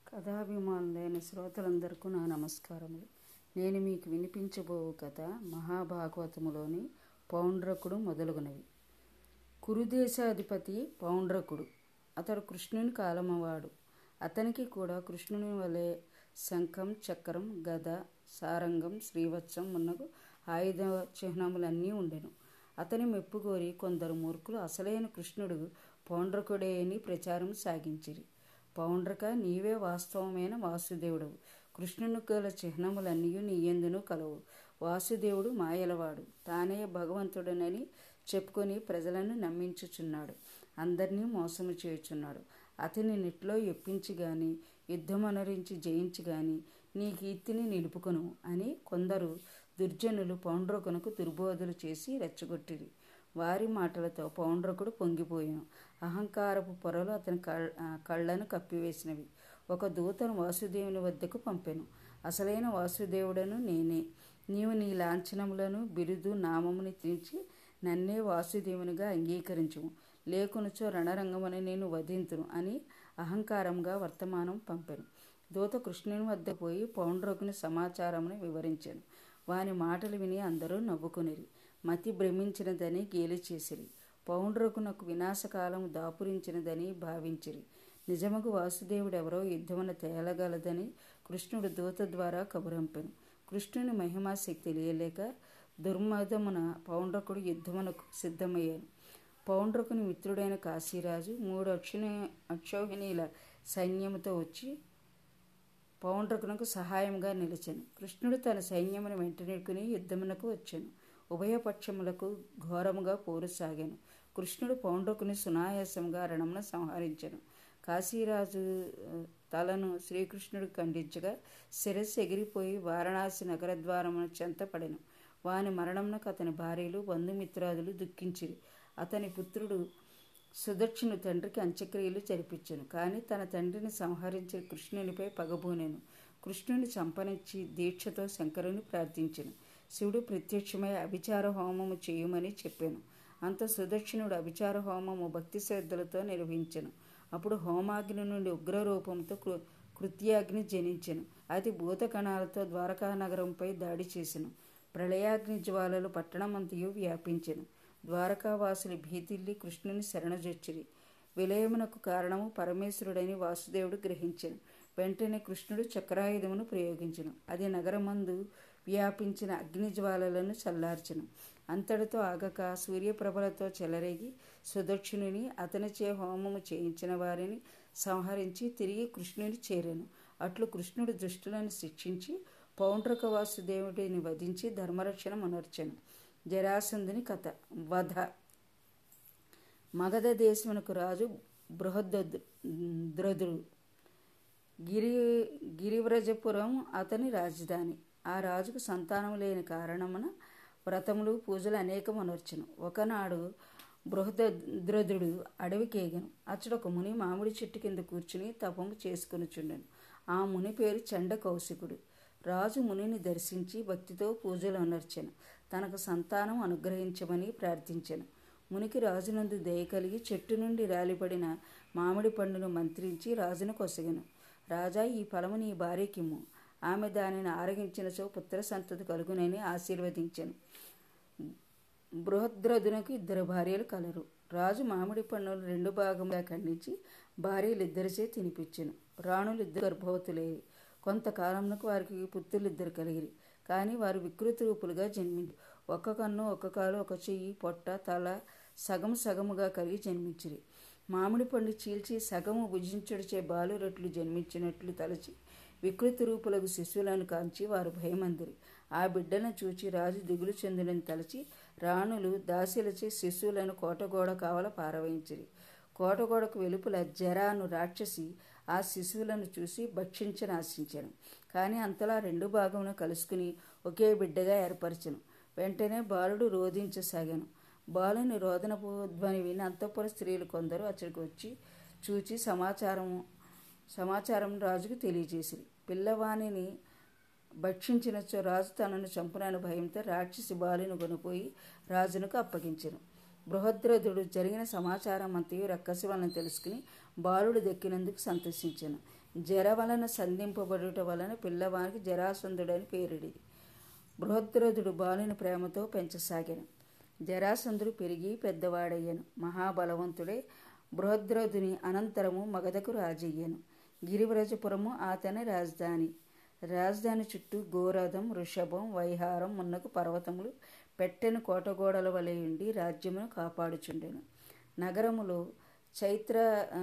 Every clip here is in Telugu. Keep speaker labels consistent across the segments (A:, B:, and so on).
A: కథాభిమానులైన శ్రోతలందరికీ నా నమస్కారములు నేను మీకు వినిపించబోవు కథ మహాభాగవతములోని పౌండ్రకుడు మొదలగునవి కురుదేశాధిపతి పౌండ్రకుడు అతడు కృష్ణుని కాలమవాడు అతనికి కూడా కృష్ణుని వలె శంఖం చక్రం గద సారంగం శ్రీవత్సం మున్నగు ఆయుధ చిహ్నములన్నీ ఉండెను అతని మెప్పుకోరి కొందరు మూర్ఖులు అసలైన కృష్ణుడు పౌండ్రకుడే అని ప్రచారం సాగించిరి పౌండ్రక నీవే వాస్తవమైన వాసుదేవుడవు కృష్ణుని గల చిహ్నములన్నీ నీయందును కలవు వాసుదేవుడు మాయలవాడు తానే భగవంతుడనని చెప్పుకొని ప్రజలను నమ్మించుచున్నాడు అందరినీ మోసము చేయుచున్నాడు అతని నెట్లో ఎప్పించి గాని యుద్ధమనరించి జయించి గాని నీ కీర్తిని నిలుపుకొను అని కొందరు దుర్జనులు పౌండ్రకునకు దుర్బోధలు చేసి రెచ్చగొట్టిరి వారి మాటలతో పౌండ్రకుడు పొంగిపోయాను అహంకారపు పొరలు అతని కళ్ళను కప్పివేసినవి ఒక దూతను వాసుదేవుని వద్దకు పంపెను అసలైన వాసుదేవుడను నేనే నీవు నీ లాంఛనములను బిరుదు నామముని తెంచి నన్నే వాసుదేవునిగా అంగీకరించుము లేకునుచో రణరంగమని నేను వధింతును అని అహంకారంగా వర్తమానం పంపెను దూత కృష్ణుని వద్ద పోయి పౌండ్రకుని సమాచారమును వివరించాను వాని మాటలు విని అందరూ నవ్వుకొనిరి మతి భ్రమించినదని గేలి చేసిరి పౌండ్రకునకు వినాశకాలము దాపురించినదని భావించిరి నిజముకు వాసుదేవుడెవరో యుద్ధమున తేలగలదని కృష్ణుడు దూత ద్వారా కబురంపెను కృష్ణుని మహిమాశక్తి తెలియలేక దుర్మదమున పౌండ్రకుడు యుద్ధమునకు సిద్ధమయ్యాను పౌండ్రకుని మిత్రుడైన కాశీరాజు మూడు అక్షుని అక్షోహిణీల సైన్యముతో వచ్చి పౌండ్రకునకు సహాయంగా నిలిచాను కృష్ణుడు తన సైన్యమును వెంటనేడుకుని యుద్ధమునకు వచ్చాను ఉభయపక్షములకు ఘోరముగా పోరు సాగాను కృష్ణుడు పౌండ్రకుని సునాయాసంగా రణమును సంహరించను కాశీరాజు తలను శ్రీకృష్ణుడు ఖండించగా శిరస్సు ఎగిరిపోయి వారణాసి నగరద్వారమును చెంతపడెను వాని మరణమునకు అతని భార్యలు బంధుమిత్రాదులు దుఃఖించిరి అతని పుత్రుడు సుదక్షిణు తండ్రికి అంత్యక్రియలు జరిపించాను కానీ తన తండ్రిని సంహరించిన కృష్ణునిపై పగబూనెను కృష్ణుని చంపనిచ్చి దీక్షతో శంకరుని ప్రార్థించెను శివుడు ప్రత్యక్షమై అభిచార హోమము చేయమని చెప్పాను అంత సుదక్షిణుడు అభిచార హోమము భక్తి శ్రద్ధలతో నిర్వహించను అప్పుడు హోమాగ్ని నుండి ఉగ్రరూపంతో కృ కృత్యాగ్ని జనించెను అది భూతకణాలతో ద్వారకా నగరంపై దాడి చేసెను ప్రళయాగ్ని జ్వాలలు పట్టణమంతయు వ్యాపించెను ద్వారకావాసులు భీతిల్లి కృష్ణుని శరణజొచ్చిరి విలయమునకు కారణము పరమేశ్వరుడని వాసుదేవుడు గ్రహించెను వెంటనే కృష్ణుడు చక్రాయుధమును ప్రయోగించెను అది నగరమందు వ్యాపించిన అగ్నిజ్వాలలను చల్లార్చెను అంతటితో ఆగక సూర్యప్రభలతో చెలరేగి సుదక్షిణుని అతనిచే హోమము చేయించిన వారిని సంహరించి తిరిగి కృష్ణుని చేరాను అట్లు కృష్ణుడు దుష్టులను శిక్షించి పౌండ్రక వాసుదేవుడిని వధించి ధర్మరక్షణ మనర్చెను జరాసంధుని కథ వధ మగధ దేశమునకు రాజు బృహద్రుడు గిరి గిరివ్రజపురం అతని రాజధాని ఆ రాజుకు సంతానం లేని కారణమున వ్రతములు పూజలు అనేకమనర్చును ఒకనాడు బృహద్రుడు అడవికేగను అచ్చడు ఒక ముని మామిడి చెట్టు కింద కూర్చుని తపము చేసుకునిచుండెను ఆ ముని పేరు చండ కౌశికుడు రాజు మునిని దర్శించి భక్తితో పూజలు అనర్చెను తనకు సంతానం అనుగ్రహించమని ప్రార్థించెను మునికి రాజునందు దయ కలిగి చెట్టు నుండి రాలిపడిన మామిడి పండును మంత్రించి రాజును కొసగను రాజా ఈ ఫలము నీ భార్యకిమ్ము ఆమె దానిని ఆరగించినచో పుత్ర సంతతి కలుగునని ఆశీర్వదించెను బృహద్రథునకు ఇద్దరు భార్యలు కలరు రాజు మామిడి పండును రెండు భాగంగా ఖండించి భార్యలిద్దరిచే తినిపించెను రాణులు ఇద్దరు గర్భవతులేవి కొంతకాలంకు వారికి పుత్రులిద్దరు కలిగిరి కానీ వారు వికృత రూపులుగా జన్మించి ఒక్క కన్ను ఒక్క కాలు ఒక చెయ్యి పొట్ట తల సగం సగముగా కలిగి జన్మించిరి మామిడి పండు చీల్చి సగము భుజించుడిచే బాలురట్లు జన్మించినట్లు తలచి వికృత రూపులకు శిశువులను కాంచి వారు భయమందిరి ఆ బిడ్డను చూచి రాజు దిగులు చెందులని తలచి రాణులు దాసులచే శిశువులను కోటగోడ కావల పారవేయించిరి కోటగోడకు వెలుపల జరాను రాక్షసి ఆ శిశువులను చూసి భక్షించని ఆశించాను కానీ అంతలా రెండు భాగమును కలుసుకుని ఒకే బిడ్డగా ఏర్పరచను వెంటనే బాలుడు రోధించసాగాను బాలుని రోదనపు ధ్వని విని అంతఃపుర స్త్రీలు కొందరు అక్కడికి వచ్చి చూచి సమాచారము సమాచారం రాజుకు తెలియజేసిరి పిల్లవాణిని భక్షించినచో రాజు తనను చంపునని భయంతో రాక్షసి బాలుని కొనిపోయి రాజునకు అప్పగించెను బృహద్రథుడు జరిగిన సమాచారం అంతయు రక్కసి వలన తెలుసుకుని బాలుడు దక్కినందుకు సంతోషించాను జర వలన సంధింపబడుట వలన పిల్లవానికి జరాసంధుడని పేరుడిది బృహద్రథుడు బాలుని ప్రేమతో పెంచసాగాను జరాసంధుడు పెరిగి పెద్దవాడయ్యాను మహాబలవంతుడే బృహద్రథుని అనంతరము మగధకు రాజయ్యాను గిరివ్రజపురము అతని రాజధాని రాజధాని చుట్టూ గోరథం వృషభం వైహారం మున్నకు పర్వతములు పెట్టెను కోటగోడల వలె ఉండి రాజ్యమును కాపాడుచుండెను నగరములో చైత్ర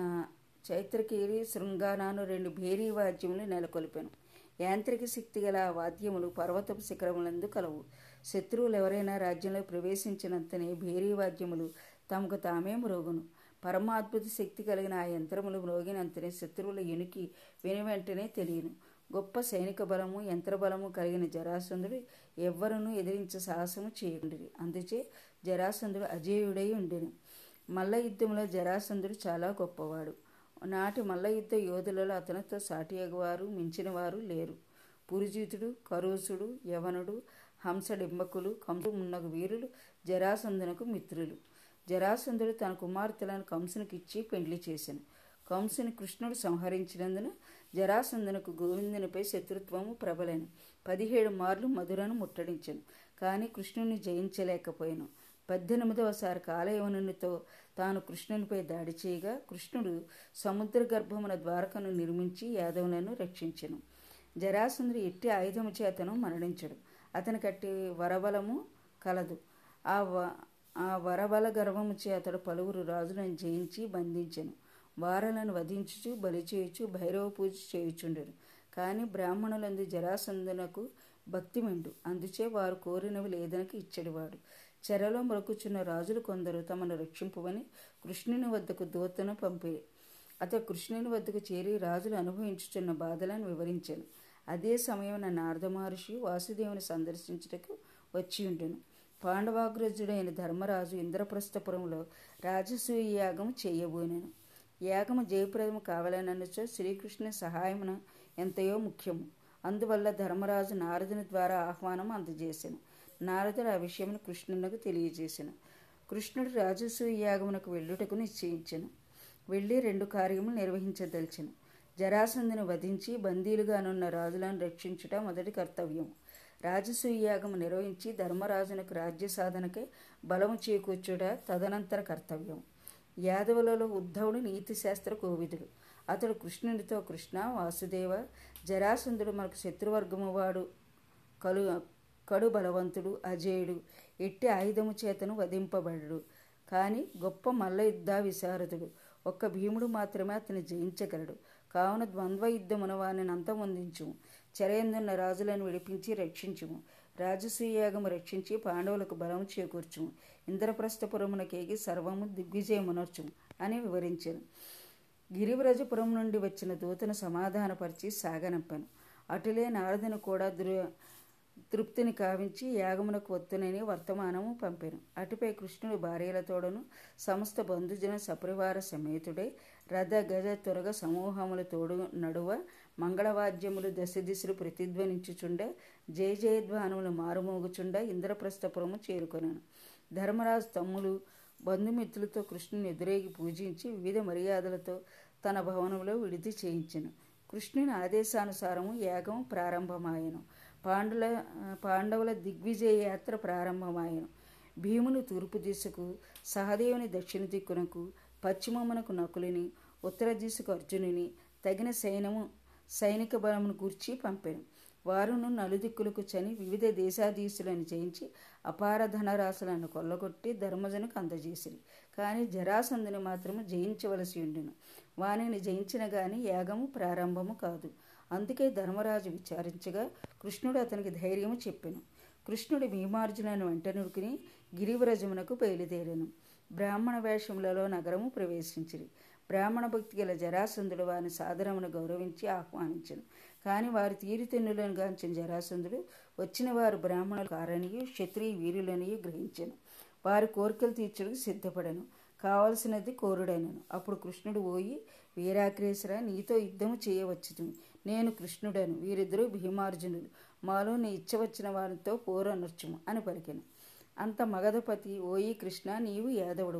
A: చైత్రకీరి శృంగానాను రెండు భేరీ వాద్యములు నెలకొల్పాను యాంత్రిక శక్తి గల ఆ వాద్యములు పర్వతపు శిఖరములందు కలవు శత్రువులు ఎవరైనా రాజ్యంలో ప్రవేశించినంతనే భేరీ వాద్యములు తమకు తామే మ్రోగును పరమాద్భుత శక్తి కలిగిన ఆ యంత్రములు మ్రోగినంతనే శత్రువుల ఎనికి విని వెంటనే తెలియను గొప్ప సైనిక బలము యంత్రబలము కలిగిన జరాసంధుడు ఎవ్వరూ ఎదిరించ సాహసము చేయకుండిరి అందుచే జరాసంధుడు అజేయుడై ఉండెను మల్ల యుద్ధంలో జరాసంధుడు చాలా గొప్పవాడు నాటి మల్ల యుద్ధ యోధులలో అతనితో సాటియగవారు మించినవారు లేరు పురుజితుడు కరోసుడు యవనుడు హంసడింబకులు కంసు మున్నగు వీరులు జరాసంధునకు మిత్రులు జరాసంధుడు తన కుమార్తెలను కంసునికిచ్చి పెండ్లి చేశాను కంసుని కృష్ణుడు సంహరించినందున జరాసంధునకు గోవిందునిపై శత్రుత్వము ప్రబలను పదిహేడు మార్లు మధురను ముట్టడించాను కానీ కృష్ణుని జయించలేకపోయాను పద్దెనిమిదవసారి కాలయవనునితో తాను కృష్ణునిపై దాడి చేయగా కృష్ణుడు సముద్ర గర్భమున ద్వారకను నిర్మించి యాదవులను రక్షించెను జరాసంధుడు ఎట్టి ఆయుధము చేతను మరణించడు అతని కట్టి వరబలము కలదు ఆ వ ఆ వరబల గర్వముచే అతడు పలువురు రాజులను జయించి బంధించెను వారలను వధించుచు బలి చేయుచు భైరవ పూజ చేయుచుండెను కానీ బ్రాహ్మణులందు జరాసంధునకు భక్తి మెండు అందుచే వారు కోరినవి లేదనకి ఇచ్చడివాడు చెరలో మొరకుచున్న రాజులు కొందరు తమను రక్షింపువని కృష్ణుని వద్దకు దూతను పంపి అతడు కృష్ణుని వద్దకు చేరి రాజులు అనుభవించుచున్న బాధలను వివరించాను అదే సమయం నారద మహర్షి వాసుదేవుని సందర్శించుటకు వచ్చి ఉండెను పాండవాగ్రజుడైన ధర్మరాజు ఇంద్రప్రస్థపురంలో రాజసూయ యాగం చేయబోనెను యాగము జయప్రదము కావాలనొచ్చో శ్రీకృష్ణ సహాయమున ఎంతయో ముఖ్యము అందువల్ల ధర్మరాజు నారదుని ద్వారా ఆహ్వానం అందజేశాను నారదుడు ఆ విషయమును కృష్ణునకు తెలియజేశాను కృష్ణుడు రాజసూయ యాగమునకు వెళ్ళుటకు నిశ్చయించెను వెళ్ళి రెండు కార్యములు నిర్వహించదలిచెను జరాసంధుని వధించి బందీలుగానున్న రాజులను రక్షించుట మొదటి కర్తవ్యం రాజసూయాగము నిర్వహించి ధర్మరాజునకు రాజ్య సాధనకై బలము చేకూర్చుట తదనంతర కర్తవ్యం యాదవులలో ఉద్ధవుడు నీతిశాస్త్ర కోవిదుడు అతడు కృష్ణునితో కృష్ణ వాసుదేవ జరాసంధుడు మనకు శత్రువర్గము వాడు కలు కడు బలవంతుడు అజేయుడు ఎట్టి ఆయుధము చేతను వధింపబడడు కానీ గొప్ప మల్ల యుద్ధ విశారదుడు ఒక్క భీముడు మాత్రమే అతని జయించగలడు కావున ద్వంద్వ యుద్ధమున వారిని అంతమొందించుము చెరయందున్న రాజులను విడిపించి రక్షించుము రాజసూయాగము రక్షించి పాండవులకు బలము చేకూర్చుము ఇంద్రప్రస్థపురమునకేగి సర్వము దిగ్విజయమునర్చుము అని వివరించాను గిరివ్రజపురం నుండి వచ్చిన దూతను సమాధానపరిచి సాగనంపాను అటులే నారదుని కూడా దృ తృప్తిని కావించి యాగమునకు వత్తునని వర్తమానము పంపాను అటుపై కృష్ణుడు భార్యలతోడను సమస్త బంధుజన సపరివార సమేతుడై రథ గజ త్వరగ సమూహముల తోడు నడువ మంగళవాద్యములు దశ దిశలు ప్రతిధ్వనించుచుండ జయ జయధ్వానములు మారుమోగుచుండ ఇంద్రప్రస్థపురము చేరుకొనాను ధర్మరాజు తమ్ములు బంధుమిత్రులతో కృష్ణుని ఎదురేగి పూజించి వివిధ మర్యాదలతో తన భవనంలో విడిది చేయించెను కృష్ణుని ఆదేశానుసారము యాగం ప్రారంభమాయను పాండుల పాండవుల దిగ్విజయ యాత్ర ప్రారంభమాయను భీముని తూర్పు దిశకు సహదేవుని దక్షిణ దిక్కునకు పశ్చిమమునకు నకులిని ఉత్తర దిశకు అర్జునుని తగిన సైన్యము సైనిక బలమును కూర్చి పంపాను వారును నలుదిక్కులకు చని వివిధ దేశాధీశులను జయించి అపార ధనరాశులను కొల్లగొట్టి ధర్మజనుకు అందజేసిరి కానీ జరాసంధుని మాత్రము జయించవలసి ఉండెను వానిని జయించిన గాని యాగము ప్రారంభము కాదు అందుకే ధర్మరాజు విచారించగా కృష్ణుడు అతనికి ధైర్యము చెప్పెను కృష్ణుడు భీమార్జునను వెంట నురుకుని గిరివ్రజమునకు బయలుదేరాను బ్రాహ్మణ వేషములలో నగరము ప్రవేశించిరి బ్రాహ్మణ భక్తి గల జరాసంధుడు వారిని సాదరమును గౌరవించి ఆహ్వానించను కానీ వారి తీరుతెన్నులను గాంచిన జరాసంధుడు వచ్చిన వారు బ్రాహ్మణులు కారనియు క్షత్రియ వీరులనియు గ్రహించను వారి కోరికలు తీర్చుటకు సిద్ధపడను కావలసినది కోరుడైనను అప్పుడు కృష్ణుడు పోయి వీరాగ్రేసర నీతో యుద్ధము చేయవచ్చు నేను కృష్ణుడను వీరిద్దరూ భీమార్జునులు మాలో నీ ఇచ్చవచ్చిన వారితో పోరు అనర్చుము అని పలికెను అంత మగధపతి ఓయి కృష్ణ నీవు యాదవుడవు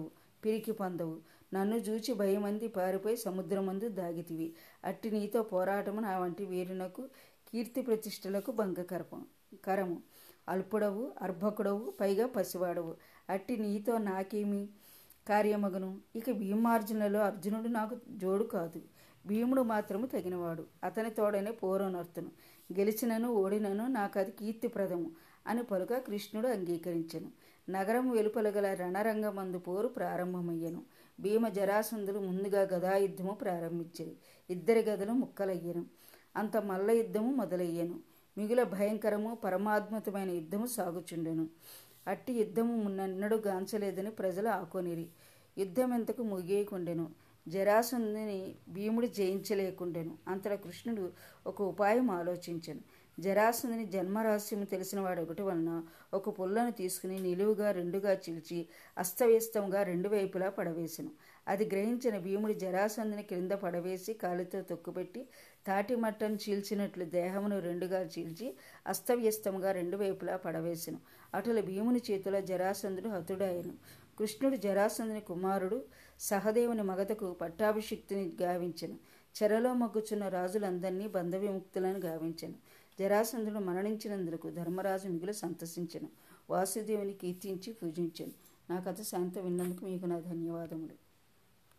A: పిరికి పొందవు నన్ను చూచి భయమంది పారిపోయి సముద్రమందు దాగితివి అట్టి నీతో పోరాటము నా వంటి వీరునకు కీర్తి ప్రతిష్టలకు భంగకరపం కరము అల్పుడవు అర్భకుడవు పైగా పసివాడవు అట్టి నీతో నాకేమి కార్యమగను ఇక భీమార్జునులలో అర్జునుడు నాకు జోడు కాదు భీముడు మాత్రము తగినవాడు అతని తోడనే పోరోనర్తును గెలిచినను ఓడినను నాకు అది కీర్తిప్రదము అని పలుక కృష్ణుడు అంగీకరించెను నగరం వెలుపల గల రణరంగమందు పోరు ప్రారంభమయ్యను భీమ జరాసంధులు ముందుగా గదాయుద్ధము ప్రారంభించారు ఇద్దరి గదలు ముక్కలయ్యను అంత మల్ల యుద్ధము మొదలయ్యను మిగుల భయంకరము పరమాత్మతమైన యుద్ధము సాగుచుండెను అట్టి యుద్ధము మున్నెన్నడూ గాంచలేదని ప్రజలు ఆకొనిరి యుద్ధం ఎంతకు ముగియకుండెను జరాసంధుని భీముడు జయించలేకుండెను అంతటా కృష్ణుడు ఒక ఉపాయం ఆలోచించను జరాసంధుని జన్మరహస్యము తెలిసిన వాడు ఒకటి వలన ఒక పుల్లను తీసుకుని నిలువుగా రెండుగా చీల్చి అస్తవ్యస్తంగా రెండు వైపులా పడవేసెను అది గ్రహించిన భీముడు జరాసంధుని క్రింద పడవేసి కాలితో తొక్కుపెట్టి తాటి మట్టను చీల్చినట్లు దేహమును రెండుగా చీల్చి అస్తవ్యస్తంగా రెండు వైపులా పడవేసెను అటుల భీముని చేతిలో జరాసంధుడు హతుడాయను కృష్ణుడు జరాసంధుని కుమారుడు సహదేవుని మగతకు పట్టాభిషిక్తుని గావించెను చెరలో మగ్గుచున్న రాజులందరినీ బంధ విముక్తులను గావించెను జరాసంధుడు మరణించినందుకు ధర్మరాజు మిగులు సంతసించెను వాసుదేవుని కీర్తించి పూజించెను నా కథ శాంత విన్నందుకు మీకు నా ధన్యవాదములు